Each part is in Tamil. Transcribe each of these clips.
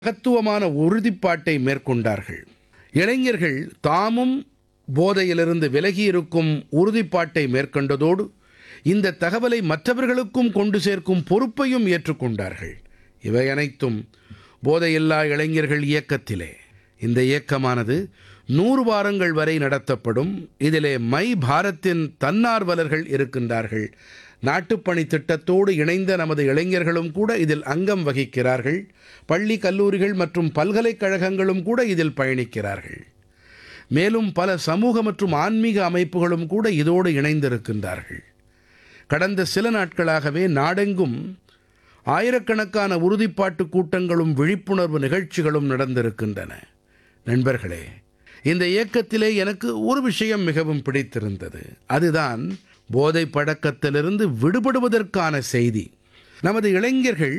மகத்துவமான உறுதிப்பாட்டை மேற்கொண்டார்கள் இளைஞர்கள் தாமும் போதையிலிருந்து விலகியிருக்கும் உறுதிப்பாட்டை மேற்கொண்டதோடு இந்த தகவலை மற்றவர்களுக்கும் கொண்டு சேர்க்கும் பொறுப்பையும் ஏற்றுக்கொண்டார்கள் இவை அனைத்தும் போதையில்லா இளைஞர்கள் இயக்கத்திலே இந்த இயக்கமானது நூறு வாரங்கள் வரை நடத்தப்படும் இதிலே மை பாரத்தின் தன்னார்வலர்கள் இருக்கின்றார்கள் நாட்டுப்பணி திட்டத்தோடு இணைந்த நமது இளைஞர்களும் கூட இதில் அங்கம் வகிக்கிறார்கள் பள்ளி கல்லூரிகள் மற்றும் பல்கலைக்கழகங்களும் கூட இதில் பயணிக்கிறார்கள் மேலும் பல சமூக மற்றும் ஆன்மீக அமைப்புகளும் கூட இதோடு இணைந்திருக்கின்றார்கள் கடந்த சில நாட்களாகவே நாடெங்கும் ஆயிரக்கணக்கான உறுதிப்பாட்டு கூட்டங்களும் விழிப்புணர்வு நிகழ்ச்சிகளும் நடந்திருக்கின்றன நண்பர்களே இந்த இயக்கத்திலே எனக்கு ஒரு விஷயம் மிகவும் பிடித்திருந்தது அதுதான் போதை பழக்கத்திலிருந்து விடுபடுவதற்கான செய்தி நமது இளைஞர்கள்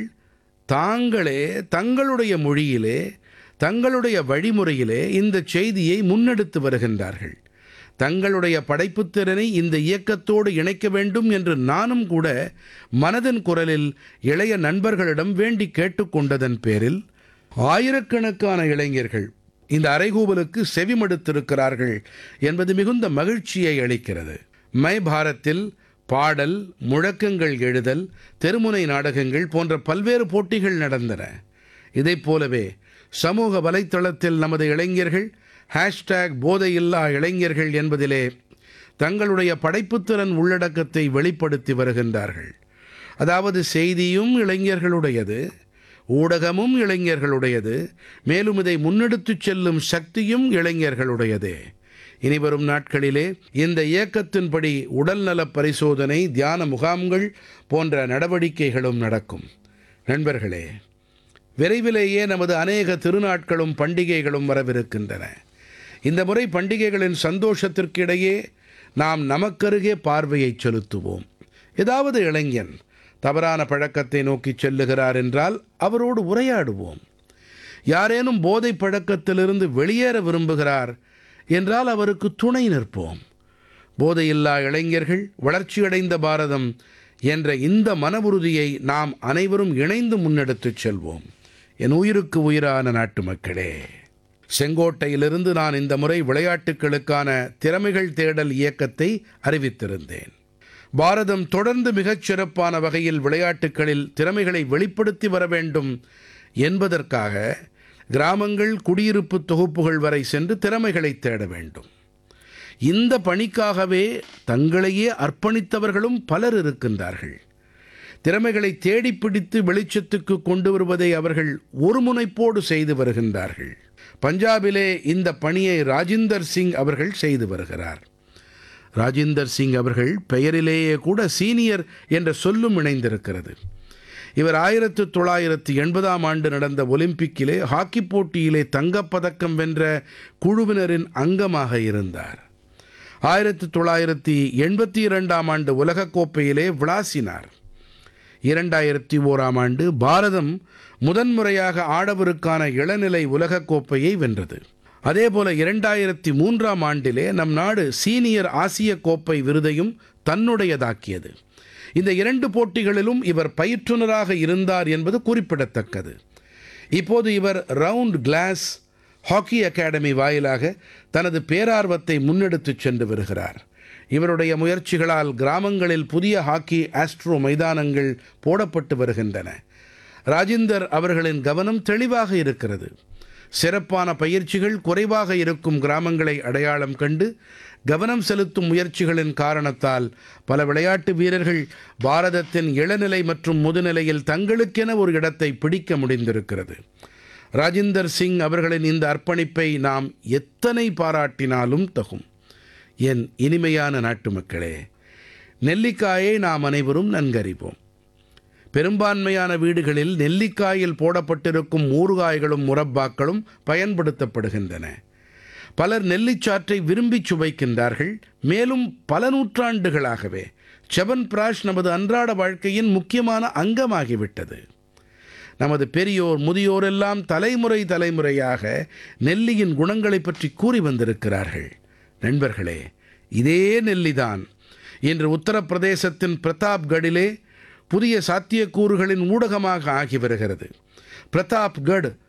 தாங்களே தங்களுடைய மொழியிலே தங்களுடைய வழிமுறையிலே இந்த செய்தியை முன்னெடுத்து வருகின்றார்கள் தங்களுடைய படைப்புத் திறனை இந்த இயக்கத்தோடு இணைக்க வேண்டும் என்று நானும் கூட மனதின் குரலில் இளைய நண்பர்களிடம் வேண்டி கேட்டுக்கொண்டதன் பேரில் ஆயிரக்கணக்கான இளைஞர்கள் இந்த அறைகூவலுக்கு செவிமடுத்திருக்கிறார்கள் என்பது மிகுந்த மகிழ்ச்சியை அளிக்கிறது மை பாரத்தில் பாடல் முழக்கங்கள் எழுதல் தெருமுனை நாடகங்கள் போன்ற பல்வேறு போட்டிகள் நடந்தன இதைப் போலவே சமூக வலைத்தளத்தில் நமது இளைஞர்கள் ஹேஷ்டேக் போதையில்லா இளைஞர்கள் என்பதிலே தங்களுடைய படைப்புத்திறன் உள்ளடக்கத்தை வெளிப்படுத்தி வருகின்றார்கள் அதாவது செய்தியும் இளைஞர்களுடையது ஊடகமும் இளைஞர்களுடையது மேலும் இதை முன்னெடுத்துச் செல்லும் சக்தியும் இளைஞர்களுடையதே இனிவரும் நாட்களிலே இந்த இயக்கத்தின்படி உடல்நலப் பரிசோதனை தியான முகாம்கள் போன்ற நடவடிக்கைகளும் நடக்கும் நண்பர்களே விரைவிலேயே நமது அநேக திருநாட்களும் பண்டிகைகளும் வரவிருக்கின்றன இந்த முறை பண்டிகைகளின் சந்தோஷத்திற்கு இடையே நாம் நமக்கருகே பார்வையை செலுத்துவோம் ஏதாவது இளைஞன் தவறான பழக்கத்தை நோக்கிச் செல்லுகிறார் என்றால் அவரோடு உரையாடுவோம் யாரேனும் போதை பழக்கத்திலிருந்து வெளியேற விரும்புகிறார் என்றால் அவருக்கு துணை நிற்போம் போதையில்லா இளைஞர்கள் வளர்ச்சியடைந்த பாரதம் என்ற இந்த மன உறுதியை நாம் அனைவரும் இணைந்து முன்னெடுத்துச் செல்வோம் என் உயிருக்கு உயிரான நாட்டு மக்களே செங்கோட்டையிலிருந்து நான் இந்த முறை விளையாட்டுகளுக்கான திறமைகள் தேடல் இயக்கத்தை அறிவித்திருந்தேன் பாரதம் தொடர்ந்து மிகச் சிறப்பான வகையில் விளையாட்டுகளில் திறமைகளை வெளிப்படுத்தி வர வேண்டும் என்பதற்காக கிராமங்கள் குடியிருப்பு தொகுப்புகள் வரை சென்று திறமைகளை தேட வேண்டும் இந்த பணிக்காகவே தங்களையே அர்ப்பணித்தவர்களும் பலர் இருக்கின்றார்கள் திறமைகளை தேடிப் பிடித்து வெளிச்சத்துக்கு கொண்டு வருவதை அவர்கள் ஒரு முனைப்போடு செய்து வருகின்றார்கள் பஞ்சாபிலே இந்த பணியை ராஜிந்தர் சிங் அவர்கள் செய்து வருகிறார் ராஜிந்தர் சிங் அவர்கள் பெயரிலேயே கூட சீனியர் என்ற சொல்லும் இணைந்திருக்கிறது இவர் ஆயிரத்து தொள்ளாயிரத்து எண்பதாம் ஆண்டு நடந்த ஒலிம்பிக்கிலே ஹாக்கி போட்டியிலே தங்கப்பதக்கம் வென்ற குழுவினரின் அங்கமாக இருந்தார் ஆயிரத்து தொள்ளாயிரத்தி எண்பத்தி இரண்டாம் ஆண்டு உலகக்கோப்பையிலே விளாசினார் இரண்டாயிரத்தி ஓராம் ஆண்டு பாரதம் முதன்முறையாக ஆடவருக்கான இளநிலை உலகக்கோப்பையை வென்றது அதேபோல இரண்டாயிரத்தி மூன்றாம் ஆண்டிலே நம் நாடு சீனியர் ஆசிய கோப்பை விருதையும் தன்னுடையதாக்கியது இந்த இரண்டு போட்டிகளிலும் இவர் பயிற்றுனராக இருந்தார் என்பது குறிப்பிடத்தக்கது இப்போது இவர் ரவுண்ட் கிளாஸ் ஹாக்கி அகாடமி வாயிலாக தனது பேரார்வத்தை முன்னெடுத்துச் சென்று வருகிறார் இவருடைய முயற்சிகளால் கிராமங்களில் புதிய ஹாக்கி ஆஸ்ட்ரோ மைதானங்கள் போடப்பட்டு வருகின்றன ராஜிந்தர் அவர்களின் கவனம் தெளிவாக இருக்கிறது சிறப்பான பயிற்சிகள் குறைவாக இருக்கும் கிராமங்களை அடையாளம் கண்டு கவனம் செலுத்தும் முயற்சிகளின் காரணத்தால் பல விளையாட்டு வீரர்கள் பாரதத்தின் இளநிலை மற்றும் முதுநிலையில் தங்களுக்கென ஒரு இடத்தை பிடிக்க முடிந்திருக்கிறது ராஜிந்தர் சிங் அவர்களின் இந்த அர்ப்பணிப்பை நாம் எத்தனை பாராட்டினாலும் தகும் என் இனிமையான நாட்டு மக்களே நெல்லிக்காயை நாம் அனைவரும் நன்கறிவோம் பெரும்பான்மையான வீடுகளில் நெல்லிக்காயில் போடப்பட்டிருக்கும் ஊறுகாய்களும் முரப்பாக்களும் பயன்படுத்தப்படுகின்றன பலர் நெல்லிச்சாற்றை விரும்பி சுவைக்கின்றார்கள் மேலும் பல நூற்றாண்டுகளாகவே செவன் பிராஷ் நமது அன்றாட வாழ்க்கையின் முக்கியமான அங்கமாகிவிட்டது நமது பெரியோர் முதியோர் எல்லாம் தலைமுறை தலைமுறையாக நெல்லியின் குணங்களைப் பற்றி கூறி வந்திருக்கிறார்கள் நண்பர்களே இதே நெல்லிதான் இன்று உத்தரப்பிரதேசத்தின் பிரதாப்கடிலே புதிய சாத்தியக்கூறுகளின் ஊடகமாக ஆகி வருகிறது பிரதாப்கட்